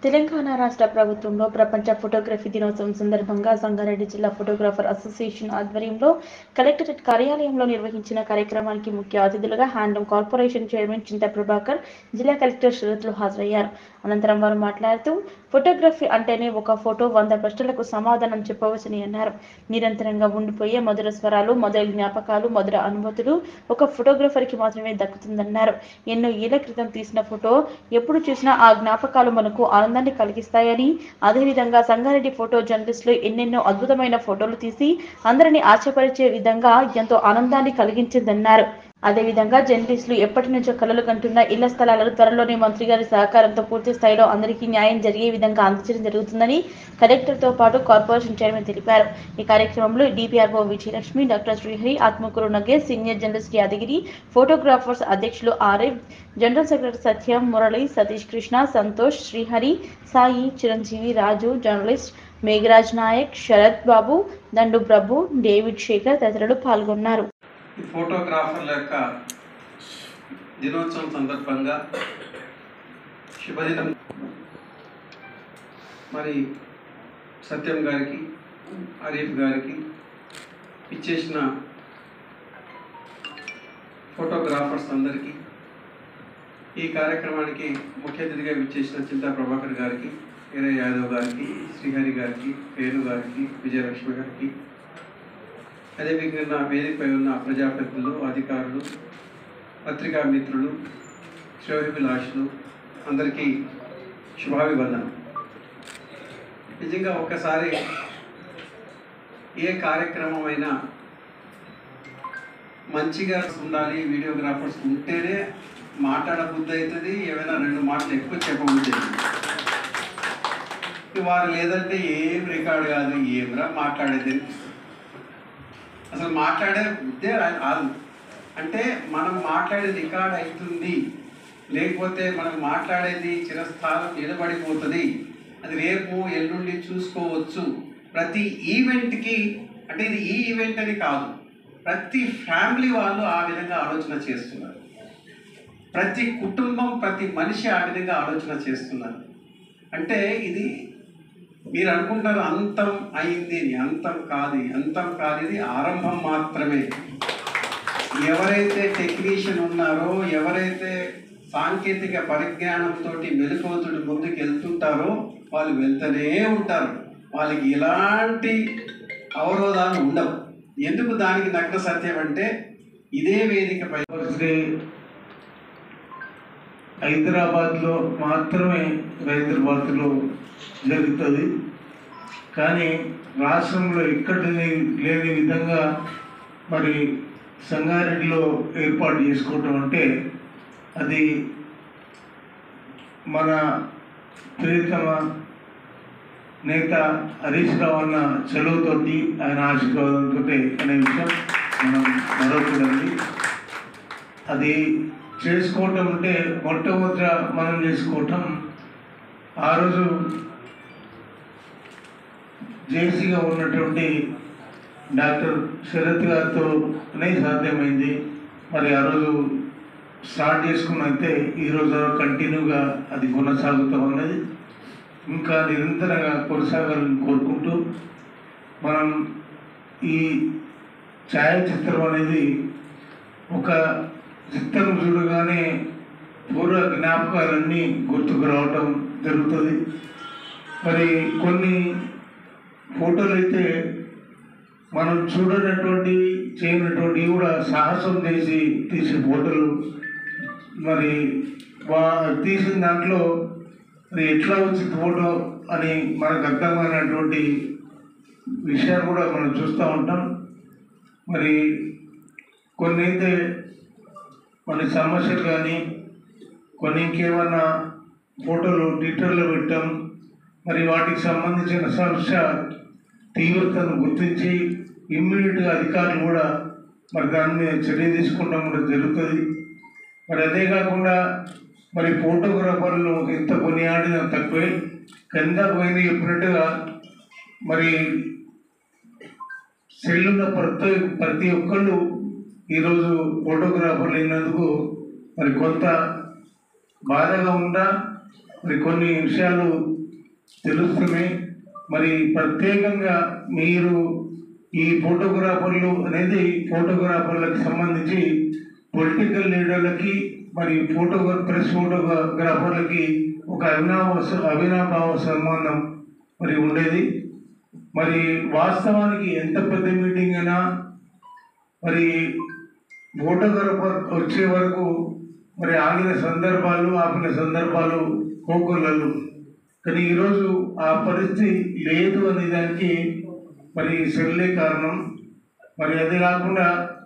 తెలంగాణ రాష్ట్ర ప్రభుత్వంలో ప్రపంచ ఫోటోగ్రఫీ దినోత్సవం సందర్భంగా సంగారెడ్డి జిల్లా ఫోటోగ్రాఫర్ అసోసియేషన్ ఆధ్వర్యంలో కలెక్టరేట్ కార్యాలయంలో నిర్వహించిన కార్యక్రమానికి ముఖ్య అతిథులుగా హ్యాండ్లూమ్ కార్పొరేషన్ చైర్మన్ చింత ప్రభాకర్ జిల్లా కలెక్టర్ షరత్లు హాజరయ్యారు అనంతరం వారు మాట్లాడుతూ ఫోటోగ్రఫీ అంటేనే ఒక ఫోటో వంద ప్రశ్నలకు సమాధానం చెప్పవచ్చని అన్నారు నిరంతరంగా ఉండిపోయే మధుర స్వరాలు మొదటి జ్ఞాపకాలు మధుర అనుభూతులు ఒక ఫోటోగ్రఫర్కి మాత్రమే దక్కుతుందన్నారు ఎన్నో ఏళ్ల క్రితం తీసిన ఫోటో ఎప్పుడు చూసినా ఆ జ్ఞాపకాలు మనకు ఆనందాన్ని కలిగిస్తాయని అదేవిధంగా సంగారెడ్డి ఫోటో జర్నలిస్టులు ఎన్నెన్నో అద్భుతమైన ఫోటోలు తీసి అందరినీ ఆశ్చర్యపరిచే విధంగా ఎంతో ఆనందాన్ని కలిగించిందన్నారు అదేవిధంగా జర్నలిస్టులు ఎప్పటి నుంచో కలలు కంటున్న ఇళ్ల స్థలాలను త్వరలోనే మంత్రి గారి సహకారంతో పూర్తి స్థాయిలో అందరికీ న్యాయం జరిగే విధంగా అందించడం జరుగుతుందని కలెక్టర్తో పాటు కార్పొరేషన్ చైర్మన్ తెలిపారు ఈ కార్యక్రమంలో DPRO Vijayalakshmi doctor Srihari Atmakuru Nagesh senior journalist Yadagiri photographers అధ్యక్షులు RF general secretary Satyam Murali Satish Krishna Santosh Srihari Sai Chiranjeevi Raju journalist Megharaj Nayak Sharath Babu Dandu Prabhu David Shekhar తదితరులు పాల్గొన్నారు ఈ ఫోటోగ్రాఫర్ల యొక్క దినోత్సవం సందర్భంగా శుభదినం మరి సత్యం గారికి అరీఫ్ గారికి ఇచ్చేసిన ఫోటోగ్రాఫర్స్ అందరికీ ఈ కార్యక్రమానికి ముఖ్య అతిథిగా విచ్చేసిన చింతా ప్రభాకర్ గారికి వీర యాదవ్ గారికి శ్రీహరి గారికి వేణు గారికి విజయలక్ష్మి గారికి అదేవిధంగా వేదికపై ఉన్న ప్రజాప్రతినిధులు అధికారులు పత్రికా మిత్రులు శ్రేయోభిలాషులు అందరికీ శుభాభివందనం నిజంగా ఒక్కసారి ఏ కార్యక్రమం అయినా మంచిగా ఉండాలి వీడియోగ్రాఫర్స్ ఉంటేనే మాట్లాడబుద్ధి అవుతుంది ఏమైనా రెండు మాటలు ఎక్కువ చెప్పబుద్ధి అవుతుంది వారు లేదంటే ఏం రికార్డు కాదు ఏమిరా మాట్లాడేది అసలు మాట్లాడే బుద్ధే రా- రాదు అంటే మనం మాట్లాడే రికార్డ్ అవుతుంది లేకపోతే మనం మాట్లాడేది చిరస్థానం నిలబడిపోతుంది అది రేపు ఎల్లుండి చూసుకోవచ్చు ప్రతి ఈవెంట్కి అంటే ఇది ఈ ఈవెంట్ అని కాదు ప్రతి ఫ్యామిలీ వాళ్ళు ఆ విధంగా ఆలోచన చేస్తున్నారు ప్రతి కుటుంబం ప్రతి మనిషి ఆ విధంగా ఆలోచన చేస్తున్నారు అంటే ఇది మీరు అనుకుంటారు అంతం అయింది అని. అంతం కాదు అంతం కాదు ఇది ఆరంభం మాత్రమే ఎవరైతే టెక్నీషియన్ ఉన్నారో ఎవరైతే సాంకేతిక పరిజ్ఞానంతో మెలకువతుడు ముందుకు వెళ్తుంటారో వాళ్ళు వెళ్తూనే ఉంటారు వాళ్ళకి ఎలాంటి అవరోధాలు ఉండవు ఎందుకు దానికి నగ్న సత్యం అంటే ఇదే వేదికపై డే హైదరాబాద్లో మాత్రమే హైదరాబాద్లో జరుగుతుంది కానీ రాష్ట్రంలో ఎక్కడ లే- లేని విధంగా మరి సంగారెడ్డిలో ఏర్పాటు చేసుకోవటం అంటే అది మన ప్రియతమ నేత హరీష్ రావు అన్న చెలవుతోటి ఆయన ఆశీర్వాదంతో అనే విషయం మనం మరొకదండి అది చేసుకోవటం అంటే మొట్టమొదట మనం చేసుకోవటం ఆ రోజు జేసీగా ఉన్నటువంటి డాక్టర్ శరత్ గారితోనే సాధ్యమైంది మరి ఆ రోజు స్టార్ట్ చేసుకుని అయితే ఈరోజు కంటిన్యూగా అది కొనసాగుతూ ఉన్నది ఇంకా నిరంతరంగా కొనసాగాలని కోరుకుంటూ మనం ఈ ఛాయాచిత్రం అనేది ఒక చిత్రం చూడగానే పూర్వ జ్ఞాపకాలన్నీ గుర్తుకు రావటం జరుగుతుంది మరి కొన్ని ఫోటోలు అయితే మనం చూడనటువంటి చేయనటువంటివి కూడా సాహసం చేసి తీసే ఫోటోలు మరి వా తీసిన దాంట్లో అది ఎట్లా వచ్చింది ఫోటో అని మనకు అర్థమైనటువంటి విషయాలు కూడా మనం చూస్తూ ఉంటాం మరి కొన్ని అయితే మన సమస్యలు కానీ కొన్ని ఇంకేమన్నా ఫోటోలు ట్విట్టర్లో పెట్టాం మరి వాటికి సంబంధించిన సమస్య తీవ్రతను గుర్తించి ఇమ్మీడియట్గా అధికారులు కూడా మరి దాని మీద చర్య తీసుకోవడం కూడా జరుగుతుంది మరి అదే కాకుండా మరి ఫోటోగ్రాఫర్లు ఎంత కొనియాడినా తక్కువే కింద పోయిన చెప్పినట్టుగా మరి సెల్లున్న ప్రతి ప్రతి ఒక్కళ్ళు ఈరోజు ఫోటోగ్రాఫర్లు అయినందుకు మరి కొంత బాధగా ఉందా మరి కొన్ని విషయాలు తెలుస్తున్నాయి మరి ప్రత్యేకంగా మీరు ఈ ఫోటోగ్రాఫర్లు అనేది ఫోటోగ్రాఫర్లకు సంబంధించి పొలిటికల్ లీడర్లకి మరి ఫోటోగ్రా ప్రెస్ ఫోటోగ్రాఫర్లకి ఒక అవినావ అవినాభావ సంబంధం మరి ఉండేది మరి వాస్తవానికి ఎంత పెద్ద మీటింగ్ అయినా మరి ఫోటోగ్రాఫర్ వచ్చే వరకు మరి ఆగిన సందర్భాలు ఆపిన సందర్భాలు కోకొల్లలు కానీ ఈరోజు ఆ పరిస్థితి లేదు అనే దానికి మరి సెల్లే కారణం మరి అది కాకుండా